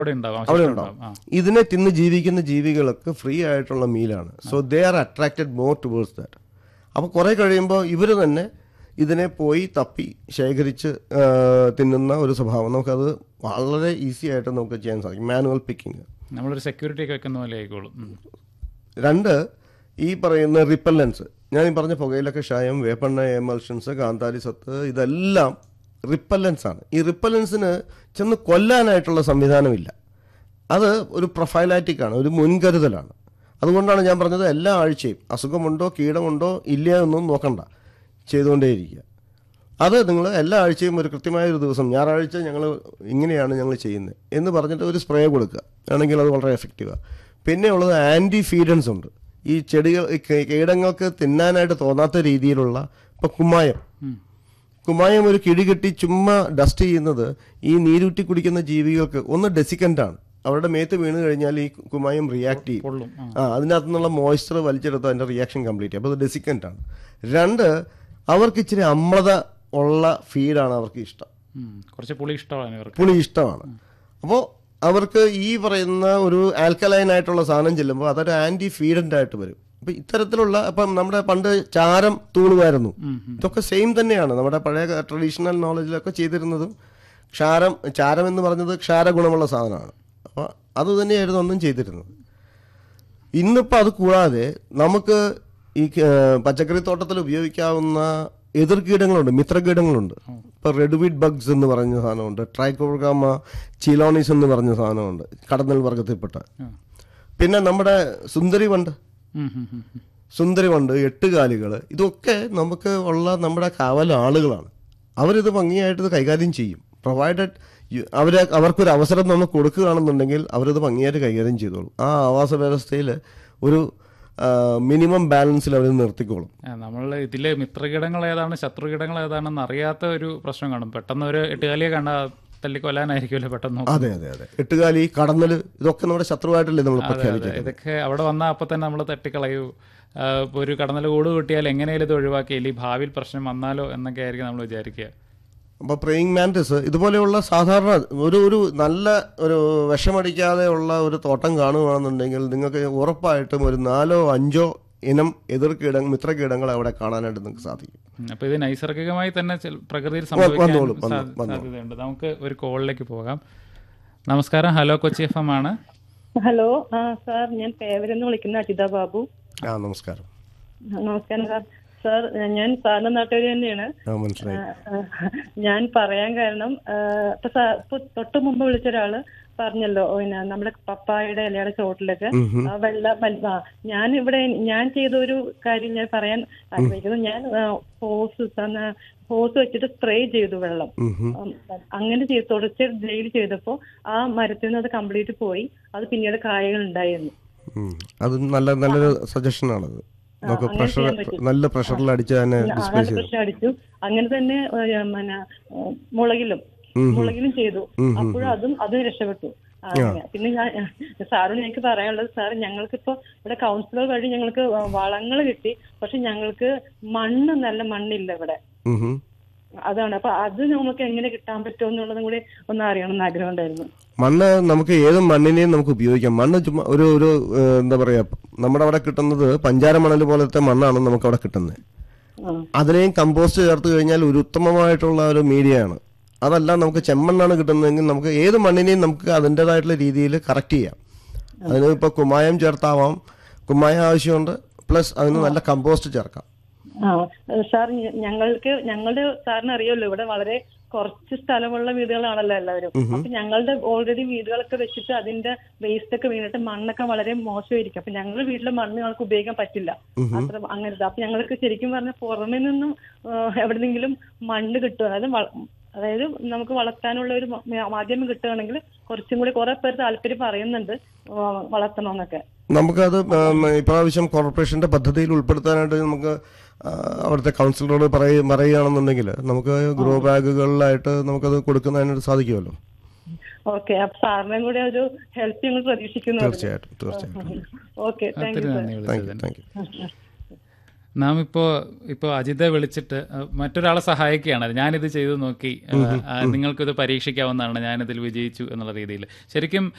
അവിടെ ഉണ്ടാവും അവിടെ അവശിഷ്ടം ഉണ്ടാവും ഉണ്ടാവും. ആ ഇതിനെ തിന്ന് ജീവിക്കുന്ന ജീവികൾക്ക് ഫ്രീ ആയിട്ടുള്ള മീലാണ് so they are attracted more towards that അപ്പോൾ കുറേ കഴിയുമ്പോൾ ഇവർ തന്നെ ഇതിനെ പോയി തപ്പി ശേഖരിച്ച് ആ, തിന്നുന്ന ഒരു സ്വഭാവം നമുക്കത് വളരെ ഈസി ആയിട്ട് നമുക്ക് ചെയ്യാൻ സാധിക്കും മാനുവൽ പിക്കിങ് നമ്മളൊരു സെക്യൂരിറ്റി ഒക്കെ വെക്കുന്ന പോലെ ആയിക്കോളും ഉം. രണ്ട് ഈ പറയുന്ന റിപ്പല്ലൻസ് ഞാൻ ഈ പറഞ്ഞ പുകയിലൊക്കെ ഷായം വേപ്പെണ്ണ എമൽഷൻസ് കാന്താരി സത്ത് ഇതെല്ലാം റിപ്പല്ലൻസ് ആണ് ഈ റിപ്പല്ലൻസിന് ചെന്ന് കൊല്ലാനായിട്ടുള്ള സംവിധാനമില്ല അത് ഒരു പ്രൊഫൈലാറ്റിക് ആണ് ഒരു മുൻകരുതലാണ് അതുകൊണ്ടാണ് ഞാൻ പറഞ്ഞത് എല്ലാ ആഴ്ചയും അസുഖമുണ്ടോ കീടമുണ്ടോ ഇല്ല എന്നൊന്നും നോക്കണ്ട ചെയ്തുകൊണ്ടേയിരിക്കുക അത് നിങ്ങൾ എല്ലാ ആഴ്ചയും ഒരു കൃത്യമായ ഒരു ദിവസം ഞായറാഴ്ച ഞങ്ങൾ ഇങ്ങനെയാണ് ഞങ്ങൾ ചെയ്യുന്നത് എന്ന് പറഞ്ഞിട്ട് ഒരു സ്പ്രേ കൊടുക്കുക ആണെങ്കിൽ അത് വളരെ എഫക്റ്റീവാണ് പിന്നെ ഉള്ളത് ആൻറ്റി ഫീഡൻസ് ഉണ്ട് ഈ ചെടികൾ ഈ കീ- കീടങ്ങൾക്ക് തിന്നാനായിട്ട് തോന്നാത്ത രീതിയിലുള്ള ഇപ്പം കുമ്മായം ഉം. കുമ്മായം ഒരു കിഴി കെട്ടി ചുമ്മാ ഡസ്റ്റ് ചെയ്യുന്നത് ഈ നീരൂറ്റി കുടിക്കുന്ന ജീവികൾക്ക് ഒന്ന് ഡെസിക്കൻ്റ് ആണ് അവരുടെ മേത്ത് വീണ് കഴിഞ്ഞാൽ ഈ കുമ്മായം റിയാക്ട് ചെയ്യും പൊള്ളും ആ. ആ അതിനകത്തു നിന്നുള്ള മോയ്സ്ചർ വലിച്ചെടുത്ത് അതിൻ്റെ റിയാക്ഷൻ കംപ്ലീറ്റ് ചെയ്യും അപ്പോൾ അത് ഡെസിക്കൻ്റ് ആണ് രണ്ട് അവർക്ക് ഇച്ചിരി അമ്ലത ഉള്ള ഫീഡാണ് അവർക്ക് ഇഷ്ടം ഉം. കുറച്ച് പുളി ഇഷ്ടമാണ് ഇവർക്ക് പുളി ഇഷ്ടമാണ് അപ്പോൾ അവർക്ക് ഈ പറയുന്ന ഒരു ആൽക്കലൈൻ ആയിട്ടുള്ള സാധനം ചെല്ലുമ്പോൾ അതൊരു ആൻറ്റി ഫീഡൻ്റ് ആയിട്ട് വരും അപ്പം ഇത്തരത്തിലുള്ള അപ്പം നമ്മുടെ പണ്ട് ചാരം തൂളുമായിരുന്നു ഇതൊക്കെ സെയിം തന്നെയാണ് നമ്മുടെ പഴയ ട്രഡീഷണൽ നോളജിലൊക്കെ ചെയ്തിരുന്നതും ക്ഷാരം ചാരം എന്ന് പറഞ്ഞത് ക്ഷാരഗുണമുള്ള സാധനമാണ് അപ്പോൾ അത് തന്നെയായിരുന്നു അന്നും ചെയ്തിരുന്നത് ഇന്നിപ്പോൾ അത് കൂടാതെ നമുക്ക് ഈ ഏഹ്, പച്ചക്കറി തോട്ടത്തിൽ ഉപയോഗിക്കാവുന്ന എതിർകീടങ്ങളുണ്ട് മിത്രകീടങ്ങളുണ്ട് ഇപ്പോൾ റെഡ്വിഡ് ബഗ്സ് എന്ന് പറഞ്ഞ സാധനമുണ്ട് ട്രൈക്കോഗാമ ചിലോണിസ് എന്ന് പറഞ്ഞ സാധനമുണ്ട് കടന്നൽ വർഗത്തിൽപ്പെട്ട ആ. പിന്നെ നമ്മുടെ സുന്ദരി വണ്ട് ഉം, ഉം, ഉം, ഉം. സുന്ദരി വണ്ട് എട്ടുകാലികൾ ഇതൊക്കെ നമുക്ക് ഉള്ള നമ്മുടെ കാവൽ ആളുകളാണ് അവരിത് ഭംഗിയായിട്ട് ഇത് കൈകാര്യം ചെയ്യും പ്രൊവൈഡഡ് അവർ അവർക്കൊരു അവസരം നമ്മൾ കൊടുക്കുകയാണെന്നുണ്ടെങ്കിൽ അവരിത് ഭംഗിയായിട്ട് കൈകാര്യം ചെയ്തോളും ആ ആവാസ വ്യവസ്ഥയിൽ ഒരു മിനിമം ബാലൻസിൽ അവർ നിർത്തിക്കോളും ആ, നമ്മൾ ഇതില് മിത്രകീടങ്ങൾ ഏതാണ് ശത്രുകീടങ്ങൾ ഏതാണെന്ന് അറിയാത്ത ഒരു പ്രശ്നം കാണും പെട്ടെന്ന് ഒരു എട്ടുകാലിയെ കണ്ട തല്ലിക്കൊല്ലാനായിരിക്കുമല്ലോ പെട്ടെന്ന് നോക്കുന്നത്. അതെ അതെ അതെ എട്ടുകാലി കടന്നൽ ഇതൊക്കെ നമ്മുടെ ശത്രുവായിട്ടല്ലേ നമ്മൾ അതെ, പ്രഖ്യാപിച്ചത് ഇതൊക്കെ അവിടെ വന്നാൽ അപ്പം തന്നെ നമ്മൾ തട്ടിക്കളയൂ ആ, ഇപ്പൊ ഒരു കടന്നൽ കൂട് കിട്ടിയാൽ എങ്ങനെയാലും ഇത് ഒഴിവാക്കി അല്ലെങ്കിൽ ഭാവിയിൽ പ്രശ്നം വന്നാലോ എന്നൊക്കെ ആയിരിക്കും നമ്മൾ വിചാരിക്കുക അപ്പോൾ പ്രേയിങ് മാൻറ്റിസ് ഇതുപോലെയുള്ള സാധാരണ ഒരു ഒരു നല്ല ഒരു വിഷമടിക്കാതെ ഉള്ള ഒരു തോട്ടം കാണുകയാണെന്നുണ്ടെങ്കിൽ നിങ്ങൾക്ക് ഉറപ്പായിട്ടും ഒരു നാലോ അഞ്ചോ ഇനം എതിർ കീട മിത്രകീടങ്ങൾ അവിടെ കാണാനായിട്ട് നിങ്ങൾക്ക് സാധിക്കും ഉം, അപ്പൊ ഇത് നൈസർഗികമായി തന്നെ ചില- പ്രകൃതിയിൽ വന്നോളും, സംഭവിക്കാൻ വന്നോ- സാ- സാധ്യതയുണ്ട് നമുക്ക് ഒരു കോളിലേക്ക് പോകാം നമസ്കാരം ഹലോ കൊച്ചി എഫ് എം ആണ് ഹലോ ആ സാർ ഞാൻ പേവരെന്ന് വിളിക്കുന്ന അജിത ബാബു ആ നമസ്കാരം നമസ്കാരം സാർ സാർ ഞാൻ സാറിന്റെ നാട്ടുകാരി തന്നെയാണ് ആ മനസ്സിലായി ആ, ഞാൻ പറയാൻ കാരണം ആ, ഇപ്പൊ സാ- ഇപ്പൊ തൊട്ട് മുമ്പ് വിളിച്ച ഒരാള് പറഞ്ഞല്ലോ പിന്നെ നമ്മുടെ പപ്പായുടെ ഇലയുടെ ചോട്ടിലൊക്കെ ആ വെള്ള മൽ- ആ, ഞാൻ ഇവിടെ ഞാൻ ചെയ്ത ഒരു കാര്യം ഞാൻ പറയാൻ ആഗ്രഹിക്കുന്നു ഞാൻ ഹോസ് ഹോസ് വെച്ചിട്ട് സ്പ്രേ ചെയ്തു വെള്ളം ഉം ഉം. ഉം, അങ്ങനെ ചെയ്ത് തുടച്ച് ഡെയിലി ചെയ്തപ്പോ ആ മരത്തിൽ നിന്ന് അത് കംപ്ലീറ്റ് പോയി അത് പിന്നീട് കായകൾ ഉണ്ടായിരുന്നു ഉം. അത് നല്ല നല്ലൊരു സജഷനാണത് നമുക്ക് അങ്ങനെ പ്രഷർ ചെയ്യാൻ പറ്റും. നല്ല പ്രഷറിൽ അടിച്ച് തന്നെ ഡിസ്പ്ലേ ആകാശ ചെയ്തു പ്രശ്നം അടിച്ചു അങ്ങനെ തന്നെ ഏഹ്, പിന്നെ ഏഹ്, മുളകിലും ഉം. മുളകിലും ചെയ്തു അപ്പോഴും അതും അതും രക്ഷപ്പെട്ടു ആ, അങ്ങനെ. പിന്നെ ഞാൻ സാറിനോട് എനിക്ക് പറയാനുള്ളത് സാർ ഞങ്ങൾക്കിപ്പോ ഇവിടെ കൗൺസിലർ വഴി ഞങ്ങൾക്ക് വളങ്ങൾ കിട്ടി പക്ഷെ ഞങ്ങൾക്ക് മണ്ണ് നല്ല മണ്ണില്ല ഇവിടെ ഉം ഉം. അതാണ് അപ്പൊ അത് നമുക്ക് എങ്ങനെ കിട്ടാൻ പറ്റുമോ എന്നുള്ളതും കൂടി ഒന്ന് അറിയണം എന്ന് ആഗ്രഹം ഉണ്ടായിരുന്നു മണ്ണ് നമുക്ക് ഏത് മണ്ണിനെയും നമുക്ക് ഉപയോഗിക്കാം മണ്ണ് ചുമ്മാ ഒരു ഒരു ഏഹ്, എന്താ പറയാ നമ്മുടെ അവിടെ കിട്ടുന്നത് പഞ്ചാര മണൽ പോലത്തെ മണ്ണാണ് നമുക്ക് അവിടെ കിട്ടുന്നത് ആ. അതിനെയും കമ്പോസ്റ്റ് ചേർത്ത് കഴിഞ്ഞാൽ ഒരു ഉത്തമമായിട്ടുള്ള ഒരു മീഡിയയാണ് അതല്ല നമുക്ക് ചെമ്മണ്ണാണ് കിട്ടുന്നതെങ്കിൽ നമുക്ക് ഏത് മണ്ണിനെയും നമുക്ക് അതിൻ്റെതായിട്ടുള്ള രീതിയിൽ കറക്റ്റ് ചെയ്യാം അതിന് ഇപ്പോൾ കുമ്മായം ചേർത്താവാം കുമ്മായം ആവശ്യമുണ്ട് പ്ലസ് അതിന് നല്ല കമ്പോസ്റ്റ് ചേർക്കാം ആ സാർ ഞ- ഞങ്ങൾക്ക് ഞങ്ങളുടെ സാറിന് അറിയാമല്ലോ ഇവിടെ വളരെ കുറച്ച് സ്ഥലമുള്ള വീടുകളാണല്ലോ എല്ലാവരും അപ്പൊ ഞങ്ങളുടെ ഓൾറെഡി വീടുകളൊക്കെ വെച്ചിട്ട് അതിന്റെ വേസ്റ്റ് ഒക്കെ വീണിട്ട് മണ്ണൊക്കെ വളരെ മോശമായിരിക്കും അപ്പൊ ഞങ്ങളുടെ വീട്ടിലെ മണ്ണ് ഞങ്ങൾക്ക് ഉപയോഗിക്കാൻ പറ്റില്ല അത്ര അങ്ങനത്തെ അപ്പൊ ഞങ്ങൾക്ക് ശരിക്കും പറഞ്ഞാൽ പുറമെ നിന്നും ആ, എവിടെന്നെങ്കിലും മണ്ണ് കിട്ടും അതായത് വള- അതായത് നമുക്ക് വളർത്താനുള്ള ഒരു മ- മാധ്യമം കിട്ടുകയാണെങ്കിൽ കുറച്ചും കൂടി കുറെ പേര് താല്പര്യം പറയുന്നുണ്ട് ആ, വളർത്തണമെന്നൊക്കെ നമുക്കത് ഉം, ഇപ്രാവശ്യം കോർപ്പറേഷന്റെ പദ്ധതിയിൽ ഉൾപ്പെടുത്താനായിട്ട് നമുക്ക് ആ, അവിടുത്തെ കൗൺസിലറോട് പറയ പറയുകയാണെന്നുണ്ടെങ്കിൽ നമുക്ക് ഗ്രോ ബാഗുകളിലായിട്ട് നമുക്കത് കൊടുക്കുന്നതിനായിട്ട് സാധിക്കുമല്ലോ ഓക്കെ അപ്പൊ സാറിനെയും കൂടെ ഒരു ഹെൽപ്പ് ഞങ്ങൾ പ്രതീക്ഷിക്കുന്നു തീർച്ചയായിട്ടും തീർച്ചയായിട്ടും ഓക്കെ താങ്ക് ഒത്തിരി യു നന്ദി താങ്ക് യു വിളിച്ചതിന് താങ്ക് യു നാം ഇപ്പോ ഇപ്പോ അജിതെ വിളിച്ചിട്ട് അഹ് മറ്റൊരാളെ സഹായിക്കുകയാണ് ഞാനിത് ചെയ്തു നോക്കി അഹ് ആ, നിങ്ങൾക്കിത് പരീക്ഷിക്കാവുന്നതാണ് ഞാനിതിൽ വിജയിച്ചു എന്നുള്ള രീതിയിൽ ശരിക്കും